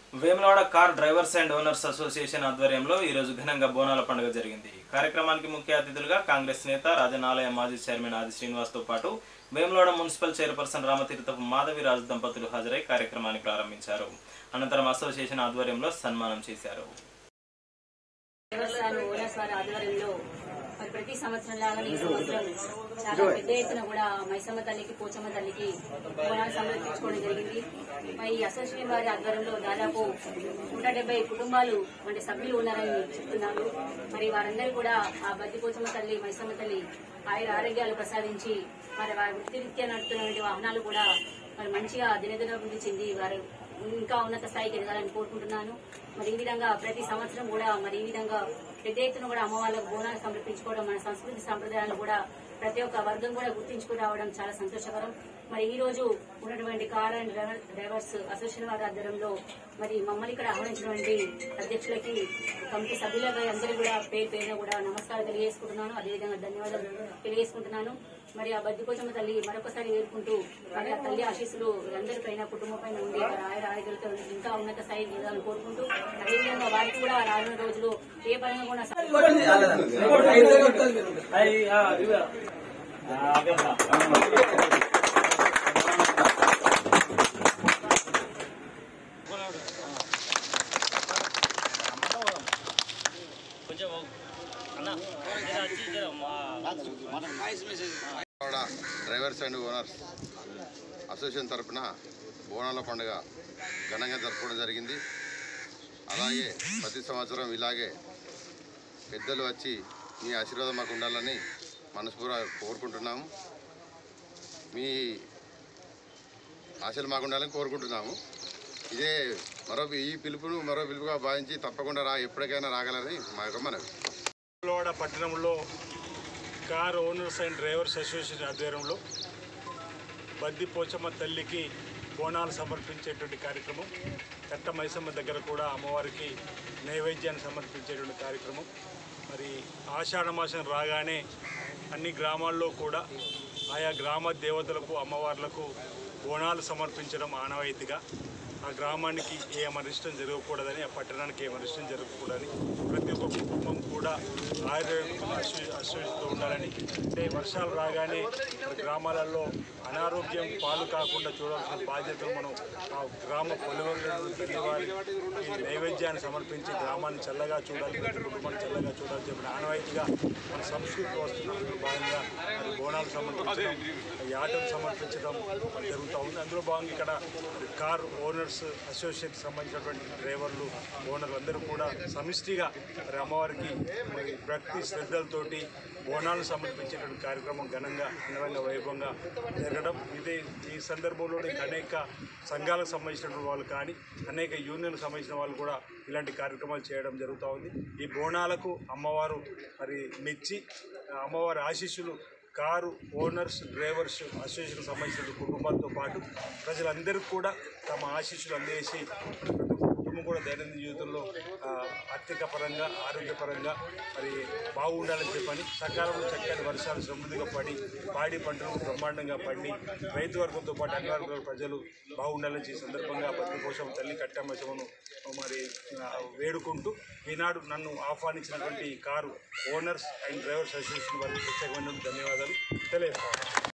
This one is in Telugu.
Vemulawada car drivers and owners association ఆధ్వర్యంలో ఈరోజు ఘనంగా బోనాల పండుగ జరిగింది కార్యక్రమానికి ముఖ్య అతిథులుగా కాంగ్రెస్ నేత రాజనాలయ మాజీ చైర్మన్ ఆది శ్రీనివాస్తో పాటు వేములవాడ మున్సిపల్ చైర్పర్సన్ రామతీర్థపు మాధవిరాజు దంపతులు హాజరై కార్యక్రమాన్ని ప్రారంభించారు అనంతరం అసోసియేషన్ ఆధ్వర్యంలో సన్మానం చేశారు దేవస్థానం ఓనర్స్ వారి ఆధ్వర్యంలో మరి ప్రతి సంవత్సరం లాగానే ఈ సంవత్సరం చాలా పెద్ద ఎత్తున కూడా మైసమ్మ తల్లికి పోచమ్మ తల్లికి బోనాలు సమర్పించుకోవడం జరిగింది మరి ఈ అసోసియేషన్ వారి ఆధ్వర్యంలో దాదాపు నూట డెబ్బై కుటుంబాలు అంటే సభ్యులు ఉన్నారని చెప్తున్నారు మరి వారందరూ కూడా ఆ బద్ది పోచమ్మ తల్లి మైసమ్మ తల్లి ఆయుర ఆరోగ్యాలు ప్రసాదించి మరి వారి వృత్తిరీత్యా నడుపుతున్నటువంటి వాహనాలు కూడా మరి మంచిగా దినదినాభివృద్ధి చెంది వారు ఇంకా ఉన్నత స్థాయికి ఎదగాలని కోరుకుంటున్నాను మరి ఈ విధంగా ప్రతి సంవత్సరం కూడా మరి ఈ విధంగా పెద్ద ఎత్తున కూడా అమ్మవాళ్ళకు బోనాలు సమర్పించుకోవడం మన సంస్కృతి సాంప్రదాయాలను కూడా ప్రతి ఒక్క వర్గం కూడా గుర్తించుకు రావడం చాలా సంతోషకరం మరి ఈ రోజు ఉన్నటువంటి car and driver- drivers association వారి ఆధ్వర్యంలో మరి మమ్మల్ని ఇక్కడ ఆహ్వానించినటువంటి అధ్యక్షులకి కమిటీ సభ్యులకి అందరూ కూడా పేరు పేరున కూడా నమస్కారం తెలియజేసుకుంటున్నాను అదేవిధంగా ధన్యవాదాలు తెలియజేసుకుంటున్నాను మరి ఆ బద్ది కోచమ్మ తల్లి మరొకసారి వేడుకుంటూ మరి ఆ తల్లి ఆశీస్సులు అందరిపైన కుటుంబం పైన ఉండి వారి ఆయుర ఆరోగ్యాలతో ఇంకా ఉన్నత స్థాయికి ఎదగాలని కోరుకుంటూ అదేవిధంగా వారికి కూడా రానున్న రోజులు ఏ పరంగా కూడా సహ- Vijayawada drivers and owners association తరపున బోనాల పండుగ ఘనంగా జరుపుకోవడం జరిగింది అలాగే ప్రతి సంవత్సరం ఇలాగే పెద్దలు వచ్చి మీ ఆశీర్వాదం మాకు ఉండాలని మనస్ఫూర్తిగా కోరుకుంటున్నాము మీ ఆశలు మాకు ఉండాలని కోరుకుంటున్నాము ఇదే మరో ఈ పిలుపును మరో పిలుపుగా భావించి తప్పకుండా రా ఎప్పటికైనా రాగలని మా యొక్క మనవి విజయవాడ పట్టణంలో car owners and drivers association ఆధ్వర్యంలో బద్ది పోచమ్మ తల్లికి బోనాలు సమర్పించేటువంటి కార్యక్రమం కట్ట మైసమ్మ దగ్గర కూడా అమ్మవారికి నైవేద్యాన్ని సమర్పించేటువంటి కార్యక్రమం మరి ఆషాఢ మాసం రాగానే అన్ని గ్రామాల్లో కూడా ఆయా గ్రామ దేవతలకు అమ్మవార్లకు బోనాలు సమర్పించడం ఆనవాయితీగా ఆ గ్రామానికి ఏ అమరిష్టం జరగకూడదని ఆ పట్టణానికి ఏ అమరిష్టం జరగకూడదని ప్రతి ఒక్క కుటుంబం కూడా ఆయుర్వేద అశ్వతో ఉండాలని అంటే వర్షాలు రాగానే మరి గ్రామాలలో అనారోగ్యం పాలు కాకుండా చూడాల్సిన బాధ్యతను మనం ఆ గ్రామ పొలివరులను తల్లివారి ఈ నైవేద్యాన్ని సమర్పించి గ్రామాన్ని చల్లగా చూడాలి ప్రతి కుటుంబాన్ని చల్లగా చూడాలి చెప్పిన ఆనవాయితీగా మన సంస్కృతి వస్తున్న భాగంగా మరి బోనాలు సమర్పించడం ఈ ఆటలు సమర్పించడం జరుగుతూ ఉంది అందులో భాగంగా ఇక్కడ కార్ ఓనర్స్ అసోసియేషన్ సంబంధించినటువంటి డ్రైవర్లు ఓనర్లు అందరూ కూడా సమిష్టిగా మరి అమ్మవారికి మరి భక్తి శ్రద్ధలతోటి బోనాలు సమర్పించేటువంటి కార్యక్రమం ఘనంగా అంగరంగ వైభవంగా జరగడం ఇదే ఈ సందర్భంలో ఇంకా అనేక సంఘాలకు సంబంధించినటువంటి వాళ్ళు కానీ అనేక యూనియన్లకు సంబంధించిన వాళ్ళు కూడా ఇలాంటి కార్యక్రమాలు చేయడం జరుగుతూ ఉంది ఈ బోనాలకు అమ్మవారు మరి మెచ్చి ఆ అమ్మవారి ఆశీస్సులు కారు ఓనర్స్ డ్రైవర్స్ అసోసియేషన్ సంబంధించిన కుటుంబాలతో పాటు ప్రజలందరికీ కూడా తమ ఆశీస్సులు అందేసి ప్రతి ఒక్క కుటుంబం కూడా దైనందిన జీవితంలో ఆ, ఆర్థిక పరంగా ఆరోగ్యపరంగా మరి బాగుండాలని చెప్పని సకాలంలో చక్కని వర్షాలు సమృద్ధిగా పడి పాడి పంటలు బ్రహ్మాండంగా పండి రైతు వర్గంతో పాటు అన్ని వర్గాల ప్రజలు బాగుండాలని ఈ సందర్భంగా బతుకు కోసం తల్లి కట్టమ్మశమును మరి ఆ, వేడుకుంటూ ఈనాడు నన్ను ఆహ్వానించినటువంటి car owners and drivers association వారికి ప్రత్యేకమైన ధన్యవాదాలు తెలియజేస్తాను